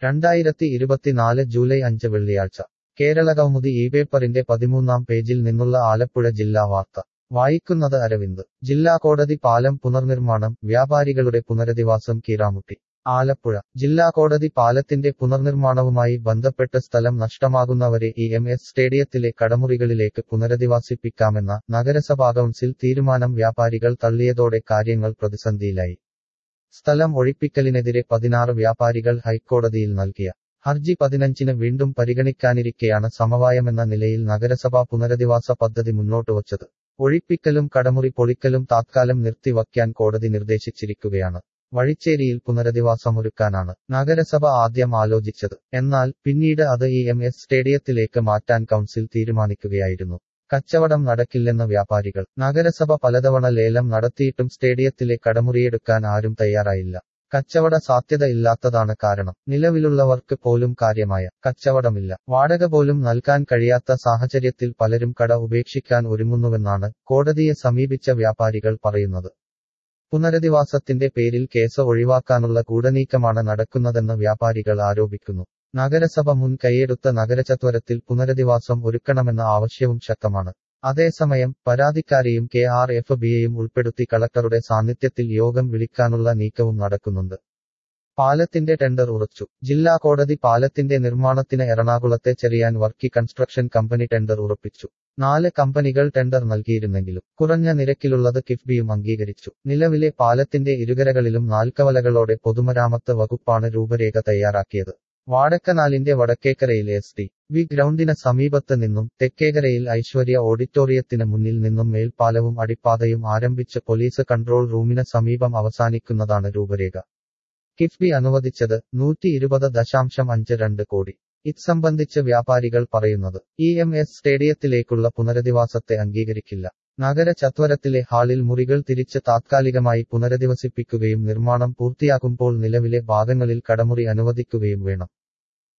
രണ്ടായിരത്തി ഇരുപത്തിനാല് ജൂലൈ അഞ്ച് വെള്ളിയാഴ്ച കേരളകൗമുദി ഈ പേപ്പറിന്റെ പതിമൂന്നാം പേജിൽ നിന്നുള്ള ആലപ്പുഴ ജില്ലാ വാർത്ത വായിക്കുന്നത് അരവിന്ദ് ജില്ലാ കോടതി പാലം പുനർനിർമ്മാണം വ്യാപാരികളുടെ പുനരധിവാസം കീറാമുട്ടി ആലപ്പുഴ ജില്ലാ കോടതി പാലത്തിന്റെ പുനർനിർമ്മാണവുമായി ബന്ധപ്പെട്ട് സ്ഥലം നഷ്ടമാകുന്നവരെ ഇ എം എസ് സ്റ്റേഡിയത്തിലെ കടമുറികളിലേക്ക് പുനരധിവാസിപ്പിക്കാമെന്ന നഗരസഭാ കൗൺസിൽ തീരുമാനം വ്യാപാരികൾ തള്ളിയതോടെ കാര്യങ്ങൾ പ്രതിസന്ധിയിലായി സ്ഥലം ഒഴിപ്പിക്കലിനെതിരെ പതിനാറ് വ്യാപാരികൾ ഹൈക്കോടതിയിൽ നൽകിയ ഹർജി പതിനഞ്ചിന് വീണ്ടും പരിഗണിക്കാനിരിക്കെയാണ് സമവായമെന്ന നിലയിൽ നഗരസഭാ പുനരധിവാസ പദ്ധതി മുന്നോട്ടുവച്ചത് ഒഴിപ്പിക്കലും കടമുറി പൊളിക്കലും താത്കാലം നിർത്തിവയ്ക്കാൻ കോടതി നിർദ്ദേശിച്ചിരിക്കുകയാണ് വഴിച്ചേരിയിൽ പുനരധിവാസമൊരുക്കാനാണ് നഗരസഭ ആദ്യം ആലോചിച്ചത് എന്നാൽ പിന്നീട് അത് ഇ എം എസ് സ്റ്റേഡിയത്തിലേക്ക് മാറ്റാൻ കൗൺസിൽ തീരുമാനിക്കുകയായിരുന്നു കച്ചവടം നടക്കില്ലെന്ന് വ്യാപാരികൾ നഗരസഭ പലതവണ ലേലം നടത്തിയിട്ടും സ്റ്റേഡിയത്തിലെ കടമുറിയെടുക്കാൻ ആരും തയ്യാറായില്ല കച്ചവട സാധ്യത ഇല്ലാത്തതാണ് കാരണം നിലവിലുള്ളവർക്ക് പോലും കാര്യമായ കച്ചവടമില്ല വാടക പോലും നൽകാൻ കഴിയാത്ത സാഹചര്യത്തിൽ പലരും കട ഉപേക്ഷിക്കാൻ ഒരുങ്ങുന്നുവെന്നാണ് കോടതിയെ സമീപിച്ച വ്യാപാരികൾ പറയുന്നത് പുനരധിവാസത്തിന്റെ പേരിൽ കേസ് ഒഴിവാക്കാനുള്ള ഗൂഢനീക്കമാണ് നടക്കുന്നതെന്ന് വ്യാപാരികൾ ആരോപിക്കുന്നു നഗരസഭ മുൻ കൈയെടുത്ത നഗരചത്വരത്തിൽ പുനരധിവാസം ഒരുക്കണമെന്ന ആവശ്യവും ശക്തമാണ് അതേസമയം പരാതിക്കാരെയും കെ ആർ എഫ് ബിയെയും ഉൾപ്പെടുത്തി കളക്ടറുടെ സാന്നിധ്യത്തിൽ യോഗം വിളിക്കാനുള്ള നീക്കവും നടക്കുന്നുണ്ട് പാലത്തിന്റെ ടെൻഡർ ഉറച്ചു ജില്ലാ കോടതി പാലത്തിന്റെ നിർമ്മാണത്തിന് എറണാകുളത്തെ Cheriyan Varkey construction company tender ഉറപ്പിച്ചു നാല് കമ്പനികൾ ടെൻഡർ നൽകിയിരുന്നെങ്കിലും കുറഞ്ഞ നിരക്കിലുള്ളത് കിഫ്ബിയും അംഗീകരിച്ചു നിലവിലെ പാലത്തിന്റെ ഇരുകരകളിലും നാൽക്കവലകളോടെ പൊതുമരാമത്ത് വകുപ്പാണ് രൂപരേഖ തയ്യാറാക്കിയത് വാടക്കനാലിന്റെ വടക്കേക്കരയിൽ എസ് ടി വി ഗ്രൗണ്ടിന് സമീപത്ത് നിന്നും തെക്കേക്കരയിൽ ഐശ്വര്യ ഓഡിറ്റോറിയത്തിന് മുന്നിൽ നിന്നും മേൽപ്പാലവും അടിപ്പാതയും ആരംഭിച്ച് പോലീസ് കൺട്രോൾ റൂമിന് സമീപം അവസാനിക്കുന്നതാണ് രൂപരേഖ കിഫ്ബി അനുവദിച്ചത് നൂറ്റി ഇരുപത് ദശാംശം അഞ്ച് രണ്ട് കോടി ഇത് സംബന്ധിച്ച് വ്യാപാരികൾ പറയുന്നത് ഇ എം എസ് സ്റ്റേഡിയത്തിലേക്കുള്ള പുനരധിവാസത്തെ അംഗീകരിക്കില്ല നഗര ചത്വരത്തിലെ ഹാളിൽ മുറികൾ തിരിച്ച് താത്കാലികമായി പുനരധിവസിപ്പിക്കുകയും നിർമ്മാണം പൂർത്തിയാകുമ്പോൾ നിലവിലെ ഭാഗങ്ങളിൽ കടമുറി അനുവദിക്കുകയും വേണം